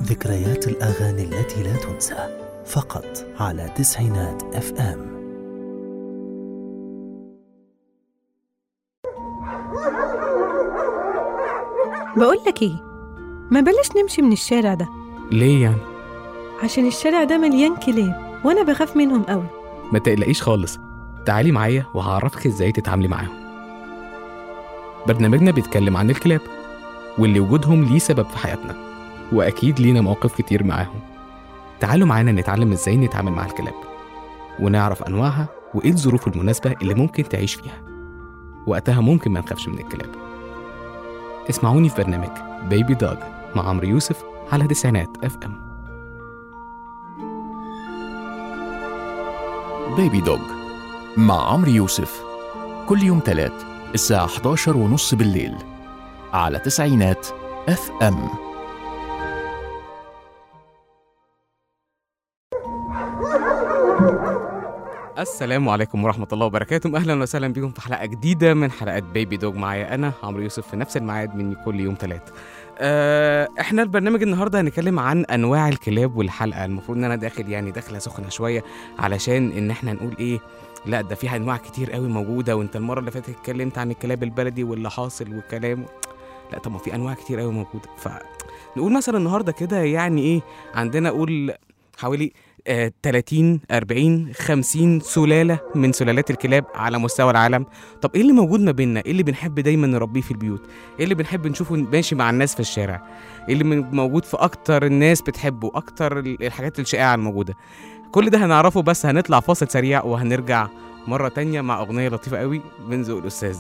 ذكريات الأغاني التي لا تنسى فقط على تسعينات اف ام بقول لك ايه ما بلاش نمشي من الشارع ده ليه يعني؟ عشان الشارع ده مليان كلاب وانا بخاف منهم قوي ما تقلقيش خالص تعالي معايا وهعرفك ازاي تتعاملي معاهم برنامجنا بيتكلم عن الكلاب واللي وجودهم ليه سبب في حياتنا واكيد لينا مواقف كتير معاهم تعالوا معانا نتعلم ازاي نتعامل مع الكلاب ونعرف انواعها وايه الظروف المناسبة اللي ممكن تعيش فيها وقتها ممكن ما نخافش من الكلاب اسمعوني في برنامج بيبي دوج مع عمرو يوسف على تسعينات اف ام بيبي دوج مع عمرو يوسف كل يوم تلات الساعة 11 ونص بالليل على تسعينات اف ام السلام عليكم ورحمة الله وبركاته أهلا وسهلا بكم في حلقة جديدة من حلقات بيبي دوج معايا أنا عمرو يوسف في نفس الميعاد مني كل يوم ثلاث آه احنا البرنامج النهارده هنتكلم عن انواع الكلاب والحلقه المفروض ان انا داخل يعني داخله سخنه شويه علشان ان احنا نقول ايه لا ده في انواع كتير قوي موجوده وانت المره اللي فاتت اتكلمت عن الكلاب البلدي واللي حاصل والكلام لا طب ما في انواع كتير قوي موجوده فنقول مثلا النهارده كده يعني ايه عندنا قول حوالي آه 30 40 50 سلاله من سلالات الكلاب على مستوى العالم طب ايه اللي موجود ما بيننا ايه اللي بنحب دايما نربيه في البيوت ايه اللي بنحب نشوفه ماشي مع الناس في الشارع ايه اللي من- موجود في اكتر الناس بتحبه اكتر ال- الحاجات الشائعه الموجوده كل ده هنعرفه بس هنطلع فاصل سريع وهنرجع مره تانية مع اغنيه لطيفه قوي من ذوق الاستاذ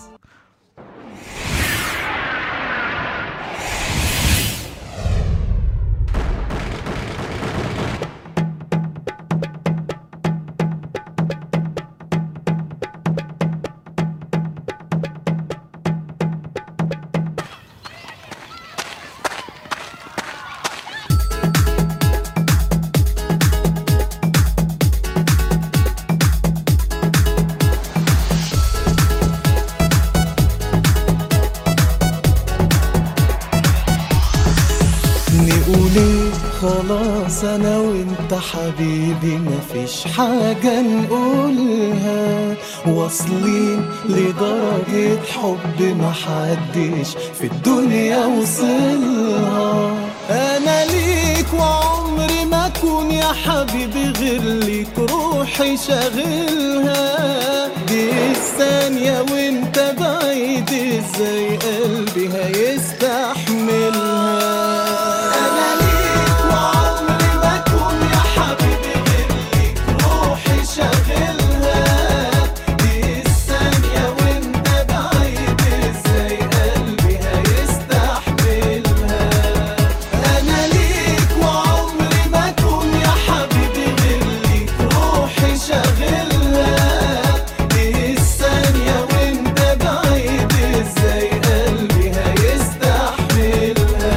نقول خلاص انا وانت حبيبي مفيش حاجة نقولها واصلين لدرجة حب محدش في الدنيا وصلها انا ليك وعمري ما اكون يا حبيبي غير ليك روحي شاغلها دي الثانية وانت بعيد ازاي قلبي هيستحملها انا ليك وعمري ما اكون يا حبيبي غير ليك روحي شاغلها دي الثانية وانت بعيد ازاي قلبي هيستحملها انا ليك وعمري ما اكون يا حبيبي غير ليك روحي شاغلها دي الثانية وانت بعيد ازاي قلبي هيستحملها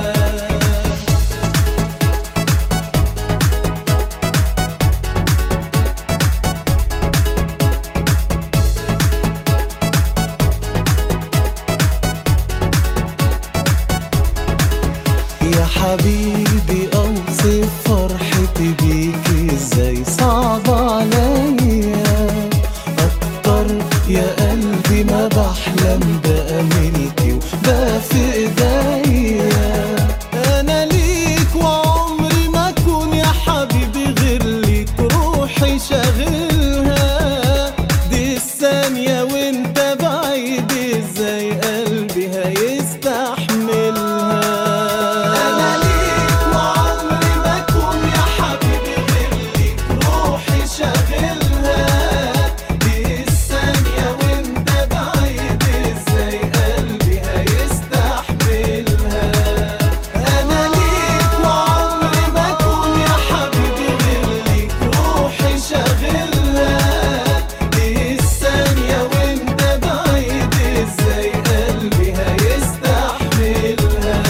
يا حبيبي اوصف فرحتي بيك ازاي صعب عليا اكتر يا قلبي ما بحلم بقى ملكي وبقى في ايديا انا ليك وعمري ما اكون يا حبيبي غير ليك روحي شاغلها دي الثانية وانت بعيد ازاي قلبي هيستحملها انا ليك وعمري ما اكون يا حبيبي غير ليك روحي شاغلها دي الثانية وانت بعيد ازاي قلبي هيستحملها انا ليك وعمري ما اكون يا حبيبي غير ليك روحي شاغلها دي الثانية وانت بعيد ازاي قلبي هيستحملها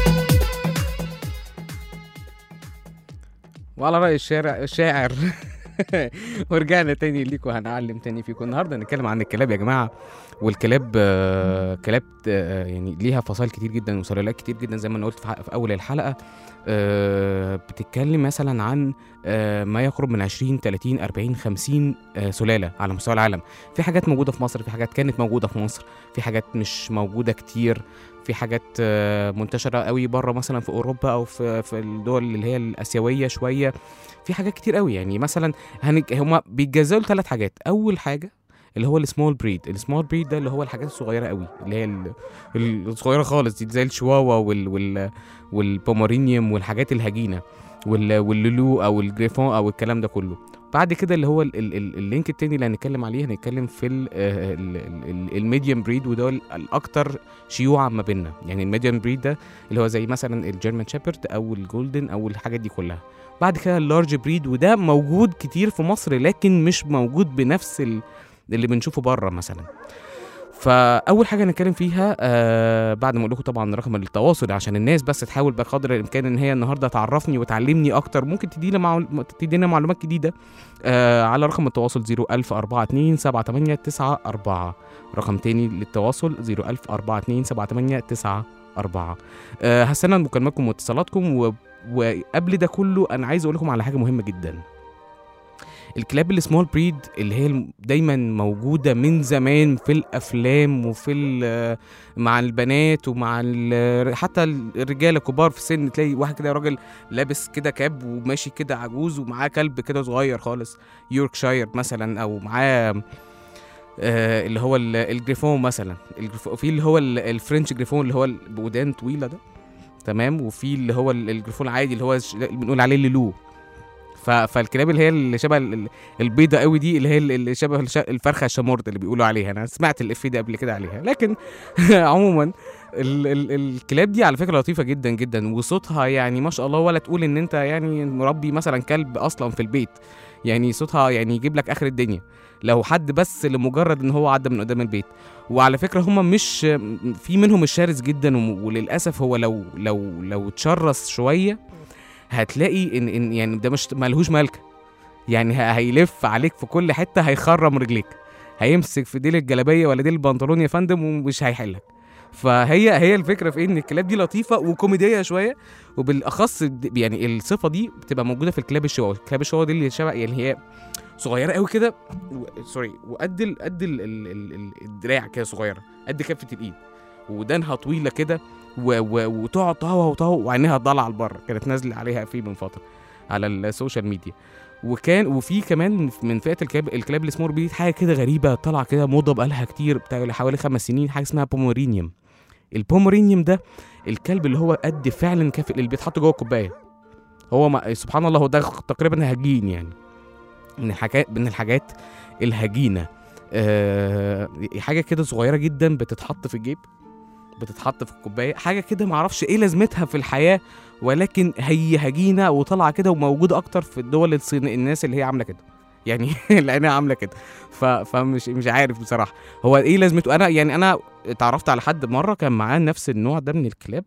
وعلى راي الشارع الشاعر ورجعنا تاني ليكم هنعلم تاني فيكم النهارده هنتكلم عن الكلاب يا جماعه والكلاب آه، كلاب آه، يعني ليها فصائل كتير جدا وسلالات كتير جدا زي ما انا قلت في ح- في اول الحلقه آه، بتتكلم مثلا عن آه، ما يقرب من 20 30 40 50 آه، سلاله على مستوى العالم في حاجات موجوده في مصر في حاجات كانت موجوده في مصر في حاجات مش موجوده كتير في حاجات آه، منتشره قوي بره مثلا في اوروبا او في في الدول اللي هي الاسيويه شويه في حاجات كتير قوي يعني مثلا هنك... هما بيتجزأوا لثلاث حاجات اول حاجه اللي هو السمول بريد السمول بريد ده اللي هو الحاجات الصغيره قوي اللي هي ال- الصغيره خالص دي زي الشواوا وال... وال... والبومرينيوم والحاجات الهجينه وال... واللولو او الجريفون او الكلام ده كله بعد كده اللي هو ال... ال... ال- اللينك التاني اللي هنتكلم عليه هنتكلم في ال... آه، ال... ال... الميديوم بريد وده ال- الاكتر شيوعا ما بيننا يعني الميديوم بريد ده اللي هو زي مثلا الجيرمان شيبرد او الجولدن او الحاجات دي كلها بعد كده اللارج بريد وده موجود كتير في مصر لكن مش موجود بنفس ال... اللي بنشوفه بره مثلا فاول حاجه هنتكلم فيها آه بعد ما اقول لكم طبعا رقم التواصل عشان الناس بس تحاول بقدر الامكان ان هي النهارده تعرفني وتعلمني اكتر ممكن تدينا معلو... تدينا معلومات جديده آه على رقم التواصل 01042 7894 رقم تاني للتواصل 01042 7894 آه هستنى مكالماتكم واتصالاتكم و... وقبل ده كله انا عايز اقول لكم على حاجه مهمه جدا الكلاب السمول بريد اللي هي الم- دايما موجوده من زمان في الافلام وفي ال- مع البنات ومع ال- حتى الرجاله الكبار في السن تلاقي واحد كده راجل لابس كده كاب وماشي كده عجوز ومعاه كلب كده صغير خالص يوركشاير مثلا او معاه آه اللي هو ال- الجريفون مثلا الجريفون في اللي هو ال- الفرنش جريفون اللي هو ال- بودان طويله ده تمام وفي اللي هو ال- الجريفون العادي اللي هو ش- بنقول عليه اللولو ف... فالكلاب اللي هي اللي شبه ال- ال- البيضه قوي دي اللي هي اللي شبه الش- الفرخه الشمورد اللي بيقولوا عليها انا سمعت الاف ده قبل كده عليها لكن عموما ال... ال... الكلاب دي على فكره لطيفه جدا جدا وصوتها يعني ما شاء الله ولا تقول ان انت يعني مربي مثلا كلب اصلا في البيت يعني صوتها يعني يجيب لك اخر الدنيا لو حد بس لمجرد ان هو عدى من قدام البيت وعلى فكره هم مش في منهم الشرس جدا وم- وللاسف هو لو لو لو اتشرس شويه هتلاقي ان, إن يعني ده مش ملهوش ملكه يعني ه- هيلف عليك في كل حته هيخرم رجليك هيمسك في ديل الجلابيه ولا ديل البنطلون يا فندم ومش هيحلك فهي هي الفكره في إيه؟ ان الكلاب دي لطيفه وكوميديه شويه وبالاخص د- يعني الصفه دي بتبقى موجوده في الكلاب الشواوي الكلاب الشواوي دي اللي شبه يعني هي صغيره قوي كده و- سوري وقد ال قد ال ال ال ال الدراع كده صغيره قد كفه الايد ودانها طويله كده و- و- وتقعد تهوى وتهوى وعينيها طالعه لبره كانت نازله عليها في من فتره على السوشيال ميديا وكان وفي كمان من فئه الكلاب الكلاب السمول بريد حاجه كده غريبه طالعه كده موضه بقالها كتير بتاع حوالي خمس سنين حاجه اسمها بومورينيوم البومورينيوم ده الكلب اللي هو قد فعلا كافئ اللي بيتحط جوه الكوبايه هو ما سبحان الله هو ده تقريبا هجين يعني من الحاجات من الحاجات الهجينه آه حاجه كده صغيره جدا بتتحط في الجيب بتتحط في الكوبايه حاجه كده معرفش ايه لازمتها في الحياه ولكن هي هجينه وطالعه كده وموجوده اكتر في الدول الصين الناس اللي هي عامله كده يعني لانها عامله كده ف... فمش مش عارف بصراحه هو ايه لازمته انا يعني انا اتعرفت على حد مره كان معاه نفس النوع ده من الكلاب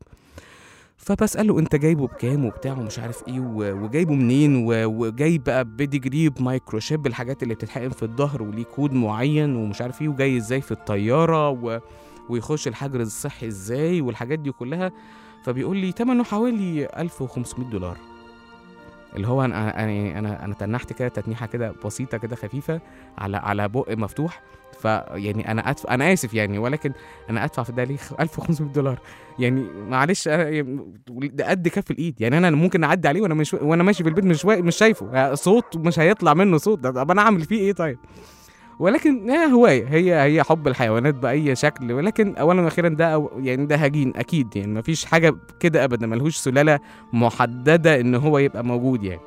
فبساله انت جايبه بكام وبتاع ومش عارف ايه و- وجايبه منين و- وجايب بقى بيديجري بمايكرو شيب الحاجات اللي بتتحقن في الظهر وليه كود معين ومش عارف ايه وجاي ازاي في الطياره و... ويخش الحجر الصحي ازاي والحاجات دي كلها فبيقول لي ثمنه حوالي 1500 دولار اللي هو انا انا انا انا تنحت كده تتنيحه كده بسيطه كده خفيفه على على بق مفتوح فيعني انا ادفع انا اسف يعني ولكن انا ادفع في ده ليه 1500 دولار يعني معلش أنا يعني ده قد كف الايد يعني انا ممكن اعدي عليه وانا مش وانا ماشي في البيت مش وا- مش شايفه صوت مش هيطلع منه صوت ده طب انا اعمل فيه ايه طيب ولكن هي هوايه هي هي حب الحيوانات باي شكل ولكن اولا واخيرا ده أو يعني ده هجين اكيد يعني مفيش حاجه كده ابدا ملهوش سلاله محدده ان هو يبقى موجود يعني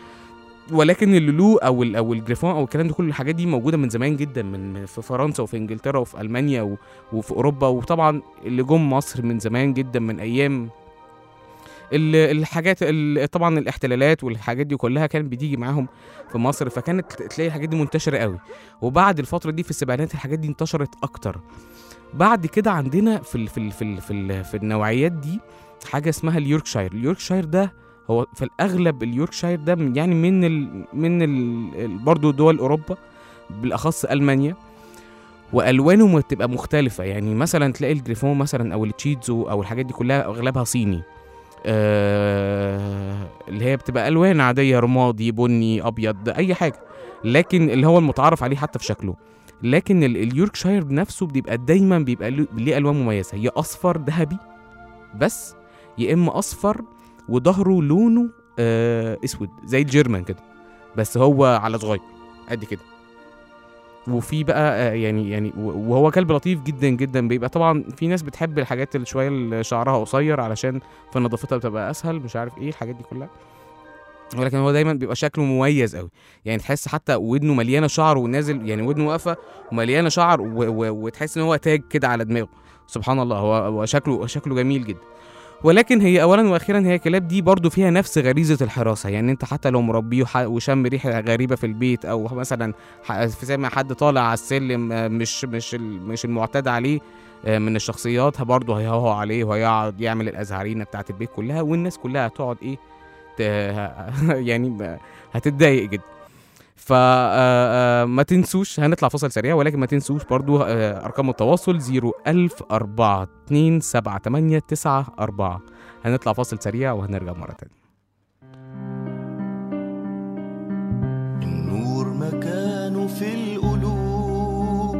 ولكن اللولو او ال او الجريفون او الكلام ده كل الحاجات دي موجوده من زمان جدا من في فرنسا وفي انجلترا وفي المانيا و وفي اوروبا وطبعا اللي جم مصر من زمان جدا من ايام ال- الحاجات ال- طبعا الاحتلالات والحاجات دي كلها كانت بتيجي معاهم في مصر فكانت تلاقي الحاجات دي منتشره قوي وبعد الفتره دي في السبعينات الحاجات دي انتشرت اكتر بعد كده عندنا في ال في ال في ال في, ال في النوعيات دي حاجه اسمها اليوركشاير اليوركشاير ده هو في الاغلب اليوركشاير ده من- يعني من ال من ال ال- برضه دول اوروبا بالاخص المانيا والوانه بتبقى مختلفه يعني مثلا تلاقي الجريفون مثلا او التشيتزو او الحاجات دي كلها اغلبها صيني آه اللي هي بتبقى الوان عاديه رمادي بني ابيض اي حاجه لكن اللي هو المتعارف عليه حتى في شكله لكن ال- اليوركشاير نفسه بيبقى دايما بيبقى له- ليه الوان مميزه يا اصفر ذهبي بس يا اما اصفر وظهره لونه آه اسود زي الجيرمان كده بس هو على صغير قد كده وفي بقى آه يعني يعني و- وهو كلب لطيف جدا جدا بيبقى طبعا في ناس بتحب الحاجات اللي شويه اللي شعرها قصير علشان في نظافتها بتبقى اسهل مش عارف ايه الحاجات دي كلها ولكن هو دايما بيبقى شكله مميز قوي يعني تحس حتى ودنه مليانه شعر ونازل يعني ودنه واقفه ومليانه شعر و و وتحس ان هو تاج كده على دماغه سبحان الله هو, هو شكله شكله جميل جدا ولكن هي اولا واخيرا هي الكلاب دي برضو فيها نفس غريزه الحراسه يعني انت حتى لو مربيه وح- وشم ريحه غريبه في البيت او مثلا ح- في زي ما حد طالع على السلم آه، مش مش ال- مش المعتاد عليه آه، من الشخصيات برضه هيهوهو عليه وهيقعد يعمل الازهرينه بتاعت البيت كلها والناس كلها هتقعد ايه ت- يعني ب- هتتضايق جدا فما تنسوش هنطلع فاصل سريع ولكن ما تنسوش برضو آه، ارقام التواصل 010427894 هنطلع فاصل سريع وهنرجع مره تانية النور مكانه في القلوب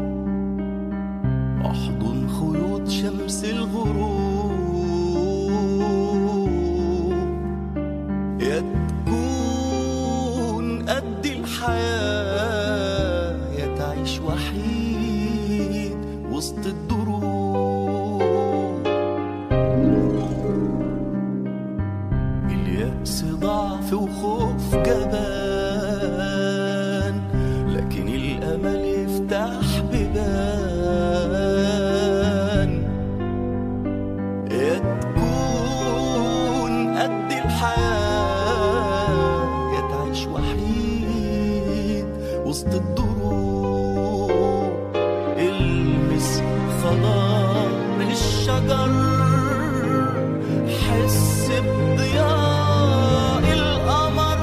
احضن خيوط شمس الغروب يا تكون قد الحياة يا تعيش وحيد وسط الدروب اليأس ضعف وخوف جبان لكن الأمل يفتح بيبان يا تكون قد الحياة يا تعيش وحيد وسط الدروب المس خضار الشجر حس بضياء القمر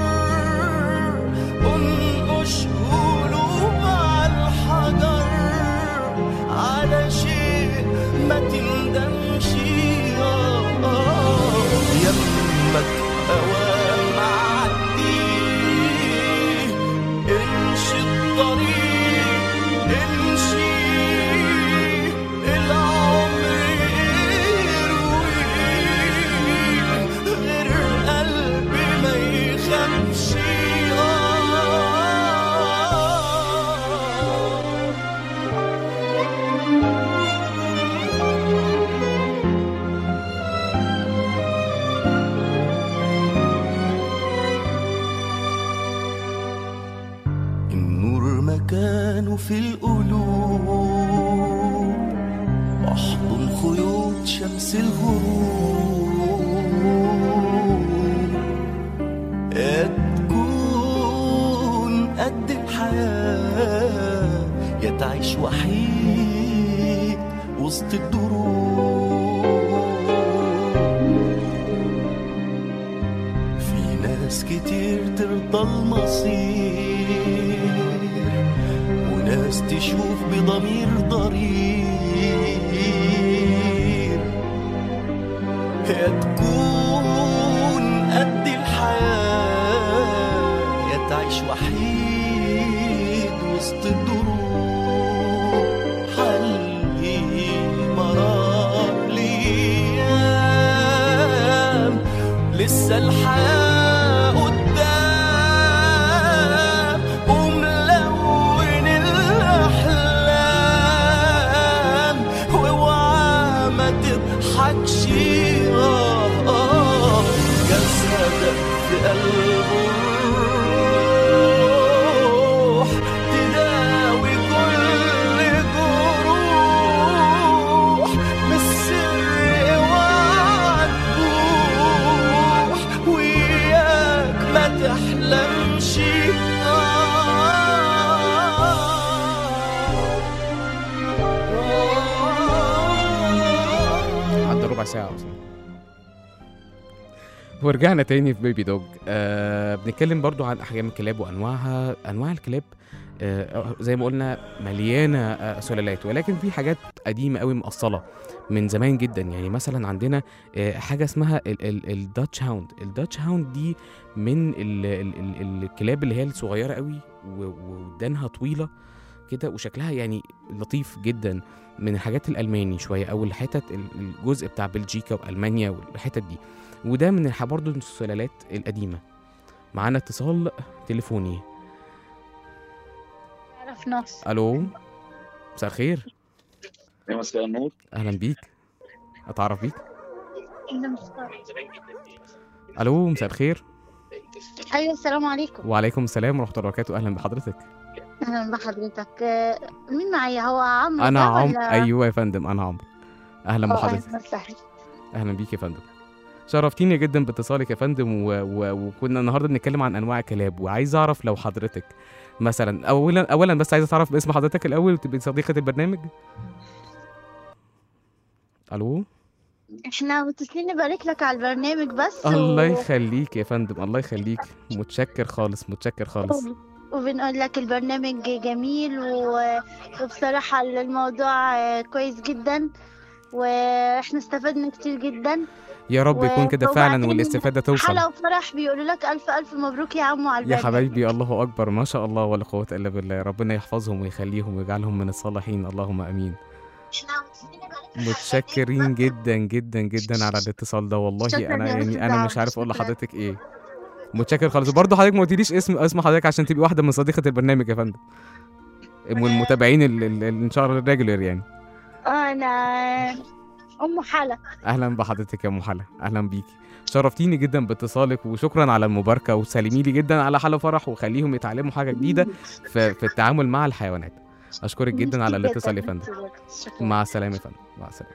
انقش قلوب على الحجر على شيء ما تندمش آه، آه. يمك اوام عدي امشي الطريق امشي العمر يرويك غير قلبي ما يخافش النور مكانه في القلوب واحضن خيوط شمس الغروب يا تكون قد الحياة يا تعيش وحيد وسط الدروب في ناس كتير ترضى المصير وناس تشوف بضمير ضرير يا تكون قد الحياة يا تعيش وحيد وسط الدروب حلي مرار ليام لسه الحياة قدام وملون الأحلام واوعى ما تضحكش آه آه جسدك في قلبه الروح تداوي كل جروح بالسر اوعى تبوح وياك ما تحلمش عدى ربع ساعة أصلا ورجعنا تاني في بيبي دوج آه بنتكلم برضو عن احجام الكلاب وانواعها انواع الكلاب آه زي ما قلنا مليانه آه سلالات ولكن في حاجات قديمه قوي مأصله من زمان جدا يعني مثلا عندنا آه حاجه اسمها الداتش هاوند الداتش هاوند دي من ال ال ال الكلاب اللي هي الصغيره قوي و- ودانها طويله كده وشكلها يعني لطيف جدا من الحاجات الالماني شويه او الحتت ال- الجزء بتاع بلجيكا والمانيا والحتت دي وده من الح- برضه من السلالات القديمه معانا اتصال تليفوني عرف نص الو مساء الخير يا مساء النور اهلا بيك اتعرف بيك أنا مصطفى. الو مساء الخير ايوه السلام عليكم وعليكم السلام ورحمه الله وبركاته اهلا بحضرتك اهلا بحضرتك آه، مين معايا هو عمرو انا ده عمرو ولا- ايوه يا فندم انا عمرو اهلا آه، بحضرتك أهلاً وسهلاً. اهلا بيك يا فندم شرفتيني جدا باتصالك يا فندم و... و... وكنا النهارده بنتكلم عن انواع الكلاب وعايز اعرف لو حضرتك مثلا اولا اولا بس عايز اتعرف باسم حضرتك الاول وتبقي صديقه البرنامج الو احنا متصلين نبارك لك على البرنامج بس الله يخليك يا فندم الله يخليك متشكر خالص متشكر خالص وب- وبنقول لك البرنامج جميل و... وبصراحة الموضوع آه، كويس جدا واحنا استفدنا كتير جدا يا رب يكون كده فعلا وبعدين والاستفاده توصل حلا وفرح بيقولوا لك ألف ألف مبروك يا عمو على يا البرنامج حبايبي الله اكبر ما شاء الله ولا قوه الا بالله ربنا يحفظهم ويخليهم ويجعلهم من الصالحين اللهم امين احنا متصلين نبارك لك على متشكرين البرنامج جدا جدا جدا على الاتصال ده والله شكراً انا يا يعني أستاذ انا مش عمرو، عارف اقول شكراً. لحضرتك ايه متشكر خالص وبرضه حضرتك ما قلتليش اسم اسم حضرتك عشان تبقي واحده من صديقه البرنامج يا فندم والمتابعين ال- ال- ال- ان شاء الله الريجولر يعني أنا أم حلا اهلا بحضرتك يا ام حلا اهلا بيكي شرفتيني جدا باتصالك وشكرا على المباركه وسلمي لي جدا على حلا فرح وخليهم يتعلموا حاجه جديده في, في التعامل مع الحيوانات اشكرك جدا على الاتصال يا فندم شكراً. مع السلامه يا فندم مع السلامه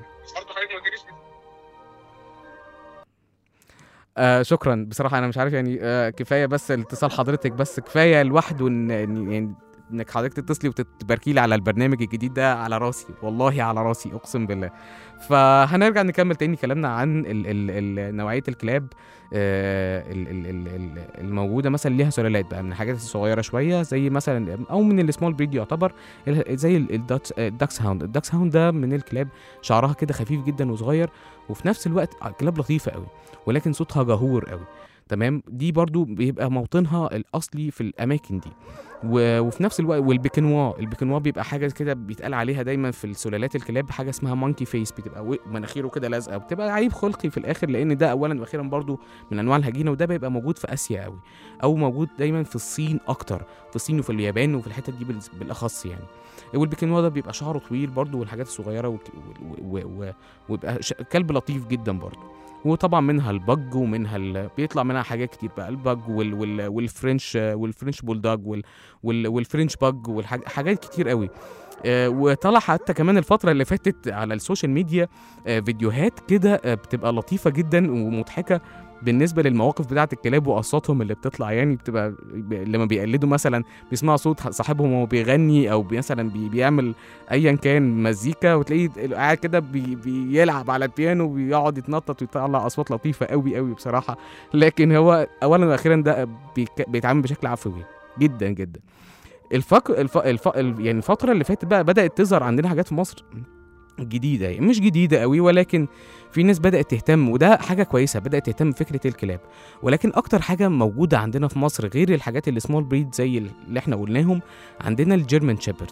آه شكرا بصراحه انا مش عارف يعني آه كفايه بس اتصال حضرتك بس كفايه لوحده ان إن- يعني انك حضرتك تتصلي وتتباركي لي على البرنامج الجديد ده على راسي والله على راسي اقسم بالله فهنرجع نكمل تاني كلامنا عن ال ال ال نوعيه الكلاب آه ال ال ال ال الموجوده مثلا ليها سلالات بقى من الحاجات الصغيره شويه زي مثلا او من السمول بريد يعتبر ال- زي ال- الداتس الداكس هاوند الداكس هاوند ده من الكلاب شعرها كده خفيف جدا وصغير وفي نفس الوقت كلاب لطيفه قوي ولكن صوتها جهور قوي تمام دي برضو بيبقى موطنها الاصلي في الاماكن دي و... وفي نفس الوقت والبيكنوا البيكنوا بيبقى حاجه كده بيتقال عليها دايما في السلالات الكلاب حاجه اسمها مونكي فيس بتبقى و... مناخيره كده لازقه بتبقى عيب خلقي في الاخر لان ده اولا واخيرا برضو من انواع الهجينه وده بيبقى موجود في اسيا قوي او موجود دايما في الصين اكتر في الصين وفي اليابان وفي الحتت دي بال- بالاخص يعني والبيكنوا ده بيبقى شعره طويل برضو والحاجات الصغيره وك- و... و... و... ويبقى ش... كلب لطيف جدا برضو وطبعا منها البج ومنها ال... بيطلع منها حاجات كتير بقى البج وال... وال... والفرنش والفرنش بولداج وال... وال... والفرنش بج وحاجات كتير قوي آه، وطلع حتى كمان الفترة اللي فاتت على السوشيال ميديا آه، فيديوهات كده آه، بتبقى لطيفة جدا ومضحكة بالنسبة للمواقف بتاعة الكلاب وأصواتهم اللي بتطلع يعني بتبقى ب- لما بيقلدوا مثلا بيسمعوا صوت صاحبهم وهو بيغني أو مثلا بي بيعمل أيا كان مزيكا وتلاقيه قاعد كده بي بيلعب على البيانو وبيقعد يتنطط ويطلع أصوات لطيفة قوي قوي بصراحة لكن هو أولا وأخيرا ده بيك- بيتعامل بشكل عفوي جدا جدا الفق... الف... الف... ال- يعني الفترة اللي فاتت بقى بدأت تظهر عندنا حاجات في مصر جديدة يعني مش جديدة قوي ولكن في ناس بدأت تهتم وده حاجة كويسة بدأت تهتم بفكرة الكلاب ولكن أكتر حاجة موجودة عندنا في مصر غير الحاجات اللي سمول بريد زي اللي احنا قلناهم عندنا الجيرمان شيبرد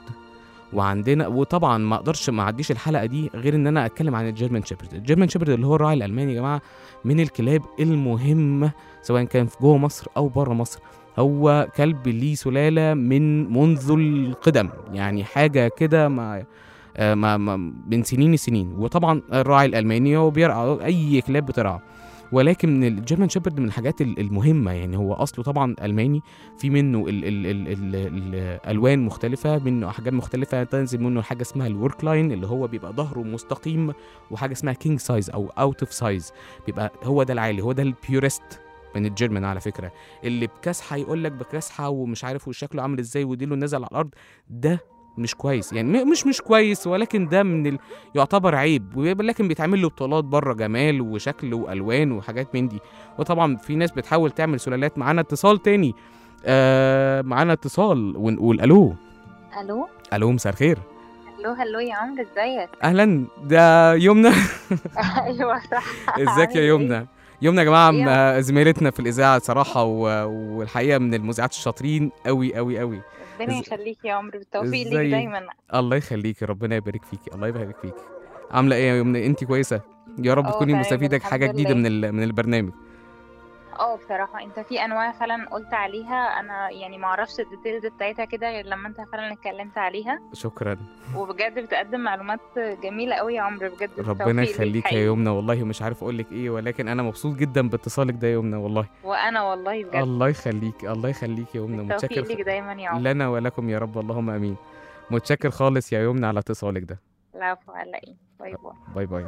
وعندنا وطبعا ما اقدرش ما اعديش الحلقه دي غير ان انا اتكلم عن الجيرمان شيبرد الجيرمان شيبرد اللي هو الراعي الالماني يا جماعه من الكلاب المهمه سواء كان في جوه مصر او بره مصر هو كلب ليه سلاله من منذ القدم يعني حاجه كده ما آه، ما ما من سنين السنين وطبعا الراعي الالماني هو بيرعى اي كلاب بترعى ولكن من الجيرمان شيبرد من الحاجات ال- المهمه يعني هو اصله طبعا الماني في منه ال ال ال ال الالوان مختلفه منه احجام مختلفه تنزل منه حاجه اسمها الورك لاين اللي هو بيبقى ظهره مستقيم وحاجه اسمها كينج سايز او اوت اوف سايز بيبقى هو ده العالي هو ده البيورست من الجيرمان على فكره اللي بكاسحه يقول لك بكاسحه ومش عارف وشكله عامل ازاي وديله نزل على الارض ده مش كويس يعني م- مش مش كويس ولكن ده من ال... يعتبر عيب ولكن بيتعمل له بطولات بره جمال وشكل والوان وحاجات من دي وطبعا في ناس بتحاول تعمل سلالات معانا اتصال تاني آه معانا اتصال ونقول الو الو الو مساء الخير الو هلو يا عمرو ازيك اهلا ده يمنى ايوه صح ازيك يا عامل إيه؟ يمنى يمنى يا جماعه يا- م- زميلتنا في الاذاعه صراحه و... والحقيقه من المذيعات الشاطرين قوي قوي قوي ربنا إز- يخليك يا عمرو بالتوفيق ليك إزيك؟ دايما الله يخليكي ربنا يبارك فيكي الله يبارك فيكي عامله ايه يا يمنى انت كويسه يا رب اه تكوني تمام، مستفيده الحمد حاجه جديده لله. من ال... من البرنامج اه بصراحه انت في انواع فعلا قلت عليها انا يعني ما اعرفش الديتيلز بتاعتها كده غير لما انت فعلا اتكلمت عليها شكرا وبجد بتقدم معلومات جميله قوي يا عمرو بجد ربنا بالتوفيق ليك يخليك يا حقيقي. يمنى والله مش عارف اقول لك ايه ولكن انا مبسوط جدا باتصالك ده يا يمنى والله وانا والله بجد الله يخليك الله يخليك يا يمنى بالتوفيق متشكر ليك دايما يا عمرو لنا ولكم يا رب اللهم امين متشكر خالص يا يمنى على اتصالك ده العفو على ايه باي باي باي باي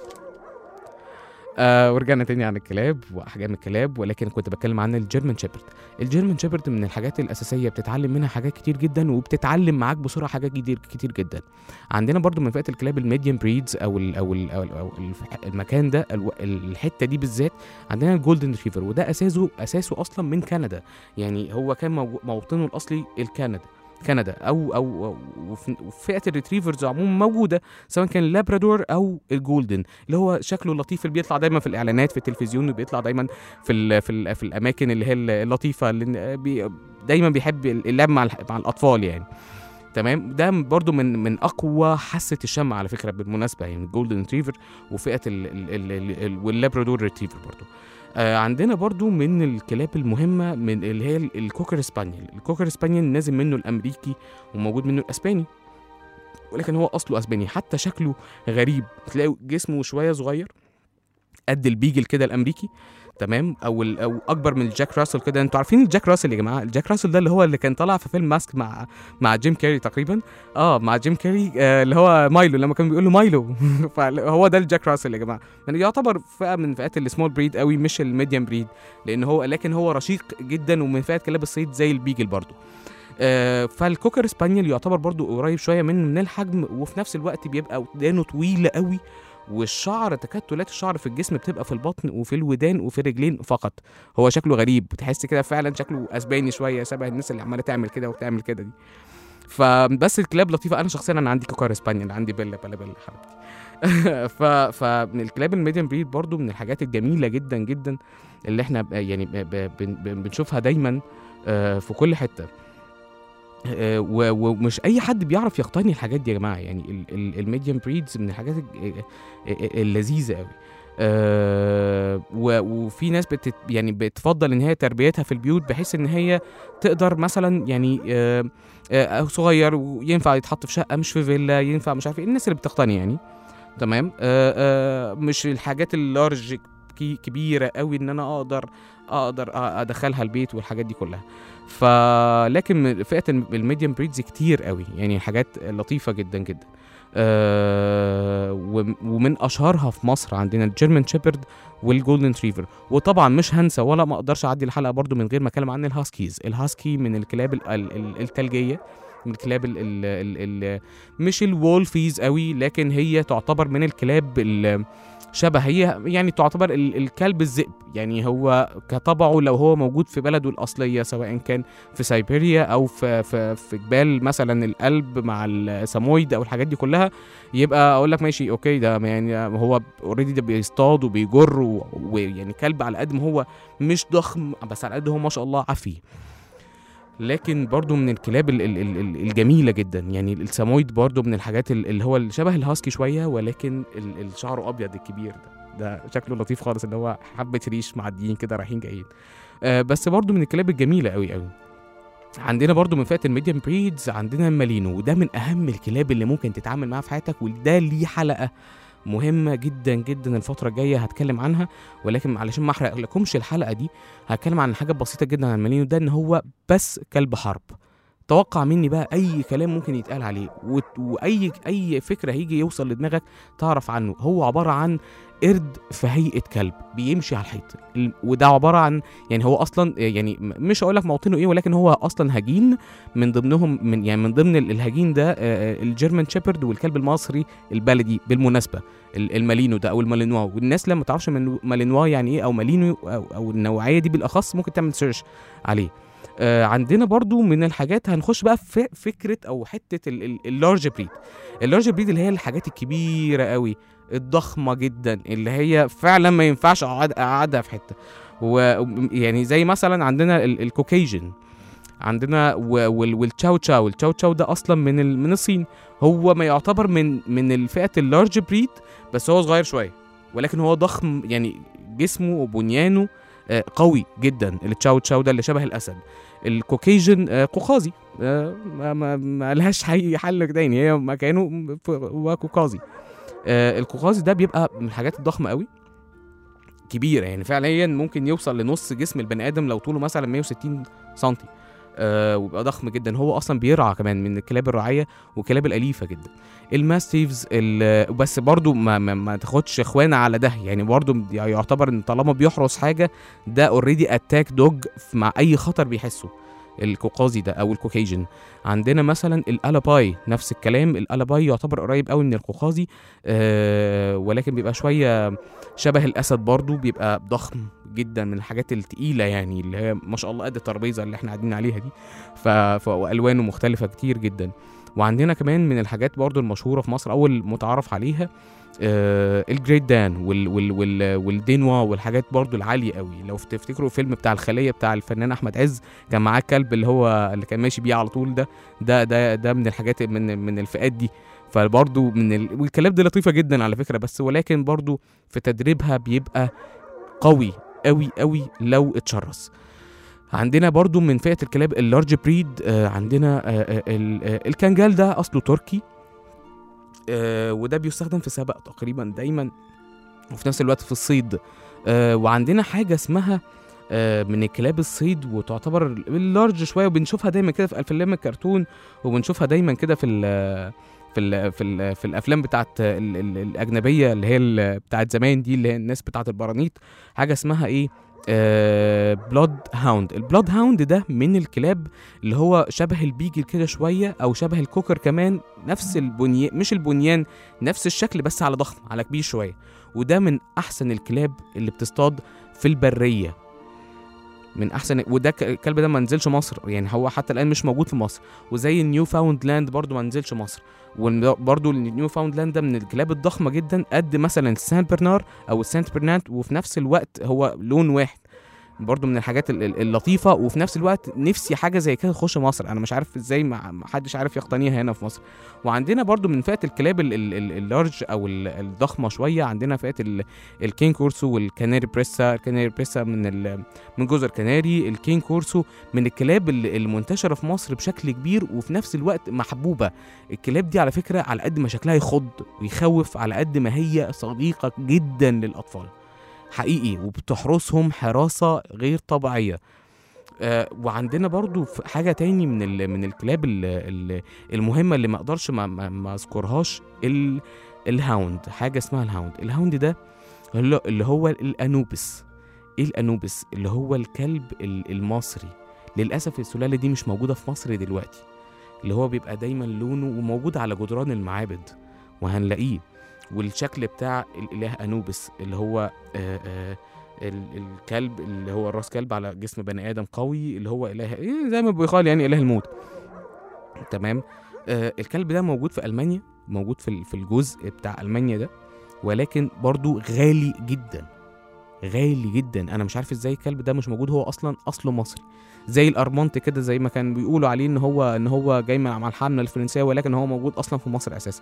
آه ورجعنا تاني عن الكلاب واحجام الكلاب ولكن كنت بتكلم عن الجيرمان شيبرد الجيرمان شيبرد من الحاجات الاساسيه بتتعلم منها حاجات كتير جدا وبتتعلم معاك بسرعه حاجات كتير كتير جدا عندنا برضو من فئه الكلاب الميديم بريدز او ال او ال او, ال أو الف- المكان ده الو- الحته دي بالذات عندنا الجولدن ريتريفر وده اساسه اساسه اصلا من كندا يعني هو كان موجو- موطنه الاصلي الكندا كندا او او, أو وفي وفي فئه الريتريفرز عموما موجوده سواء كان اللابرادور او الجولدن اللي هو شكله لطيف اللي بيطلع دايما في الاعلانات في التلفزيون وبيطلع دايما في ال في ال في الاماكن اللي هي اللطيفه اللي بي دايما بيحب اللعب مع الح- مع الاطفال يعني تمام ده برضو من من اقوى حاسه الشم على فكره بالمناسبه يعني الجولدن ريتريفر وفئه ال ال ال ال واللابرادور ريتريفر برضو آه عندنا برضو من الكلاب المهمه من اللي هي ال- الكوكر سبانيل الكوكر سبانيل نازل منه الامريكي وموجود منه الاسباني ولكن هو اصله اسباني حتى شكله غريب تلاقي جسمه شويه صغير قد البيجل كده الامريكي تمام او ال- او اكبر من الجاك راسل كده انتوا عارفين الجاك راسل يا جماعه الجاك راسل ده اللي هو اللي كان طالع في فيلم ماسك مع مع جيم كاري تقريبا اه مع جيم كاري آه اللي هو مايلو لما كان بيقول له مايلو فهو ده الجاك راسل يا جماعه يعني يعتبر فئه من فئات السمول بريد قوي مش الميديم بريد لان هو لكن هو رشيق جدا ومن فئه كلاب الصيد زي البيجل برضو آه، فالكوكر سبانيال يعتبر برضو قريب شويه من من الحجم وفي نفس الوقت بيبقى ودانه طويله قوي والشعر تكتلات الشعر في الجسم بتبقى في البطن وفي الودان وفي الرجلين فقط هو شكله غريب تحس كده فعلا شكله اسباني شويه شبه الناس اللي عماله تعمل كده وبتعمل كده دي فبس الكلاب لطيفه انا شخصيا انا عندي كوكر سبانيال عندي بيلا بيلا بيلا حبيبتي ف فمن الكلاب الميديم بريد برضو من الحاجات الجميله جدا جدا اللي احنا ب- يعني ب- ب- بن- بن- بنشوفها دايما آه، في كل حته آه، و- ومش اي حد بيعرف يقتني الحاجات دي يا جماعه يعني الميديم بريدز من الحاجات الج- آه، اللذيذه قوي أه و- وفي ناس بتت يعني بتفضل ان هي تربيتها في البيوت بحيث ان هي تقدر مثلا يعني أه أه صغير وينفع يتحط في شقه مش في فيلا ينفع مش عارف ايه الناس اللي بتقتني يعني تمام أه أه مش الحاجات اللارج كي- كبيره قوي ان انا اقدر اقدر أ- ادخلها البيت والحاجات دي كلها فلكن من فئه الميديم بريدز كتير قوي يعني حاجات لطيفه جدا جدا آه وم- ومن اشهرها في مصر عندنا الجيرمان شيبرد والجولدن تريفر وطبعا مش هنسى ولا ما اقدرش اعدي الحلقه برضو من غير ما اتكلم عن الهاسكيز الهاسكي من الكلاب ال- ال- ال- الثلجيه من الكلاب ال ال ال ال مش الوولفيز قوي لكن هي تعتبر من الكلاب ال- شبه هي يعني تعتبر ال- الكلب الذئب يعني هو كطبعه لو هو موجود في بلده الأصلية سواء كان في سيبيريا أو في, في, في جبال مثلا القلب مع السامويد أو الحاجات دي كلها يبقى أقول لك ماشي أوكي ده يعني هو اوريدي ده بيصطاد وبيجر و- ويعني كلب على قد ما هو مش ضخم بس على قد هو ما شاء الله عفي لكن برضو من الكلاب ال- ال- ال- ال- الجميله جدا يعني السامويد برضو من الحاجات ال- اللي هو شبه الهاسكي شويه ولكن ال- الشعر ابيض الكبير ده ده شكله لطيف خالص اللي هو حبه ريش معديين كده رايحين جايين آه بس برضو من الكلاب الجميله قوي قوي عندنا برضو من فئه الميديم بريدز عندنا المالينو وده من اهم الكلاب اللي ممكن تتعامل معاها في حياتك وده ليه حلقه مهمه جدا جدا الفتره الجايه هتكلم عنها ولكن علشان ما احرق لكمش الحلقه دي هتكلم عن حاجه بسيطه جدا عن المالينو ده ان هو بس كلب حرب توقع مني بقى اي كلام ممكن يتقال عليه وت- واي اي فكره هيجي يوصل لدماغك تعرف عنه هو عباره عن قرد في هيئه كلب بيمشي على الحيط ال- وده عباره عن يعني هو اصلا يعني م- مش هقول لك موطنه ايه ولكن هو اصلا هجين من ضمنهم من يعني من ضمن ال- الهجين ده آه، آه، الجيرمان شيبرد والكلب المصري البلدي بالمناسبه ال- المالينو ده او المالينوا والناس لما تعرفش من مالينوا يعني ايه او مالينو او, أو النوعيه دي بالاخص ممكن تعمل سيرش عليه آه عندنا برضو من الحاجات هنخش بقى في فكره او حته اللارج بريد اللارج بريد اللي هي الحاجات الكبيره قوي الضخمه جدا اللي هي فعلا ما ينفعش اقعد اقعدها في حته ويعني زي مثلا عندنا ال- الكوكيجن عندنا و- وال- والتشاو تشاو التشاو تشاو ده اصلا من ال- من الصين هو ما يعتبر من من الفئه اللارج بريد بس هو صغير شويه ولكن هو ضخم يعني جسمه وبنيانه آه، قوي جدا التشاو تشاو ده اللي شبه الاسد الكوكيجن آه، قوقازي آه، ما, ما, ما لهاش حي حل تاني هي مكانه ف- هو قوقازي آه، القوقازي ده بيبقى من الحاجات الضخمه قوي كبيره يعني فعليا ممكن يوصل لنص جسم البني ادم لو طوله مثلا 160 سم آه ويبقى ضخم جدا هو اصلا بيرعى كمان من الكلاب الرعايه والكلاب الاليفه جدا الماستيفز ال- بس برضو ما, ما, ما تاخدش اخوانه على ده يعني برضو يعتبر ان طالما بيحرس حاجه ده اوريدي اتاك دوج مع اي خطر بيحسه القوقازي ده او الكوكيجن عندنا مثلا الالاباي نفس الكلام الالاباي يعتبر قريب قوي من القوقازي آه ولكن بيبقى شويه شبه الاسد برضو بيبقى ضخم جدا من الحاجات التقيله يعني اللي هي ما شاء الله قد الترابيزه اللي احنا قاعدين عليها دي ف... ف... والوانه مختلفه كتير جدا وعندنا كمان من الحاجات برضو المشهوره في مصر اول متعارف عليها آه الجريت دان وال وال وال والدينوا والحاجات برضو العاليه قوي لو تفتكروا الفيلم بتاع الخليه بتاع الفنان احمد عز كان معاه الكلب اللي هو اللي كان ماشي بيه على طول ده ده ده ده من الحاجات من من الفئات دي فبرضو من ال... والكلاب دي لطيفه جدا على فكره بس ولكن برضو في تدريبها بيبقى قوي قوي قوي لو اتشرس عندنا برضو من فئه الكلاب اللارج بريد آه عندنا آه آه ال- آه الكنجال ده اصله تركي آه وده بيستخدم في سبق تقريبا دايما وفي نفس الوقت في الصيد آه وعندنا حاجه اسمها آه من الكلاب الصيد وتعتبر اللارج شويه وبنشوفها دايما كده في افلام الكرتون وبنشوفها دايما كده في ال في ال في ال في الافلام بتاعت ال ال الاجنبيه اللي هي ال- بتاعت زمان دي اللي هي الناس بتاعت البرانيط حاجه اسمها ايه آه بلاد هاوند البلاد هاوند ده من الكلاب اللي هو شبه البيجل كده شويه او شبه الكوكر كمان نفس البنيان مش البنيان نفس الشكل بس على ضخم على كبير شويه وده من احسن الكلاب اللي بتصطاد في البريه من احسن وده ك- الكلب ده ما نزلش مصر يعني هو حتى الان مش موجود في مصر وزي النيو فاوند لاند برضو ما نزلش مصر وبرضو النيو فاوند لاند ده من الكلاب الضخمه جدا قد مثلا السان برنار او السانت برنات وفي نفس الوقت هو لون واحد برضو من الحاجات ال- ال- اللطيفه وفي نفس الوقت نفسي حاجه زي كده تخش مصر انا مش عارف ازاي ما ما حدش عارف يقتنيها هنا في مصر وعندنا برضو من فئه الكلاب ال- ال- ال- اللارج او ال- الضخمه شويه عندنا فئه ال- الكين كورسو والكناري بريسا الكناري بريسا من ال- من جزر كناري الكين كورسو من الكلاب ال- المنتشره في مصر بشكل كبير وفي نفس الوقت محبوبه الكلاب دي على فكره على قد ما شكلها يخض ويخوف على قد ما هي صديقه جدا للاطفال حقيقي وبتحرسهم حراسه غير طبيعيه آه وعندنا برضو ف- حاجه تاني من ال من الكلاب ال ال المهمه اللي ما اقدرش ما, ما, ما اذكرهاش ال الهاوند حاجه اسمها الهاوند الهاوند ده اللي اللي هو الانوبس ايه الانوبس اللي هو الكلب ال- المصري للاسف السلاله دي مش موجوده في مصر دلوقتي اللي هو بيبقى دايما لونه وموجود على جدران المعابد وهنلاقيه والشكل بتاع الاله انوبس اللي هو آه آه ال- الكلب اللي هو الراس كلب على جسم بني ادم قوي اللي هو اله إيه زي ما بيقال يعني اله الموت تمام آه الكلب ده موجود في المانيا موجود في ال- في الجزء بتاع المانيا ده ولكن برضو غالي جدا غالي جدا انا مش عارف ازاي الكلب ده مش موجود هو اصلا اصله مصري زي الارمونت كده زي ما كان بيقولوا عليه ان هو ان هو جاي من مع الحمله الفرنسيه ولكن هو موجود اصلا في مصر اساسا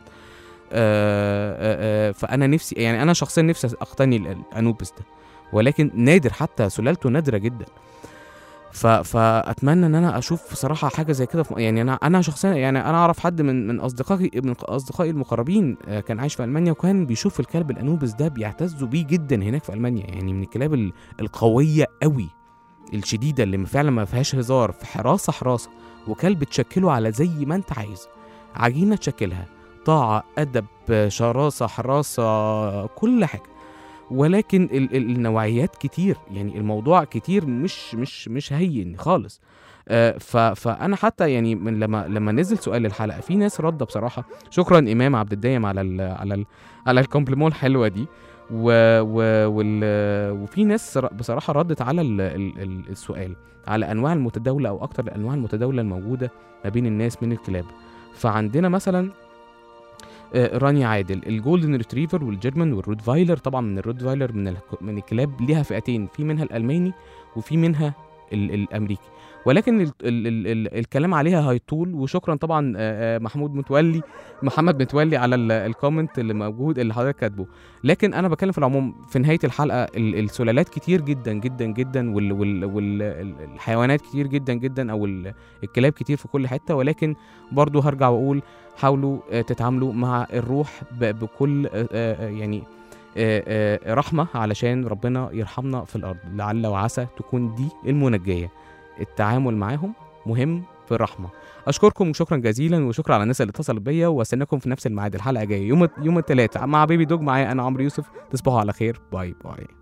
آه آه آه فانا نفسي يعني انا شخصيا نفسي اقتني ال- الانوبس ده ولكن نادر حتى سلالته نادره جدا ف... فاتمنى ان انا اشوف صراحه حاجه زي كده في... يعني انا انا شخصيا يعني انا اعرف حد من من اصدقائي من اصدقائي المقربين آه، كان عايش في المانيا وكان بيشوف الكلب الانوبس ده بيعتزوا بيه جدا هناك في المانيا يعني من الكلاب ال- القويه قوي الشديده اللي فعلا ما فيهاش هزار في حراسه حراسه وكلب تشكله على زي ما انت عايز عجينه تشكلها طاعه ادب شراسه حراسه كل حاجه ولكن ال ال النوعيات كتير يعني الموضوع كتير مش مش مش هين خالص آه، ف فانا حتى يعني من لما لما نزل سؤال الحلقه في ناس رد بصراحه شكرا امام عبد الدايم على ال على ال على الكومبليمون الحلوه دي و و وال وفي ناس ر- بصراحه ردت على ال ال ال السؤال على انواع المتداوله او اكتر الانواع المتداوله الموجوده ما بين الناس من الكلاب فعندنا مثلا آه، رانيا عادل الجولدن ريتريفر والجيرمان والروتفايلر طبعا من الروتفايلر من الك- من الكلاب ليها فئتين في منها الالماني وفي منها ال الامريكي ولكن ال ال ال ال الكلام عليها هيطول وشكرا طبعا آه، آه، محمود متولي محمد متولي على ال- الكومنت اللي موجود اللي حضرتك كاتبه لكن انا بتكلم في العموم في نهايه الحلقه ال- السلالات كتير جدا جدا جدا وال وال والحيوانات كتير جدا جدا او ال- الكلاب كتير في كل حته ولكن برضو هرجع واقول حاولوا آه، تتعاملوا مع الروح ب- بكل آه، آه، يعني آه، آه، رحمه علشان ربنا يرحمنا في الارض لعل وعسى تكون دي المنجيه التعامل معاهم مهم في الرحمه اشكركم وشكرا جزيلا وشكرا على الناس اللي اتصلت بيا واستناكم في نفس الميعاد الحلقه جايه يوم يوم الثلاثاء مع بيبي دوج معايا انا عمرو يوسف تصبحوا على خير باي باي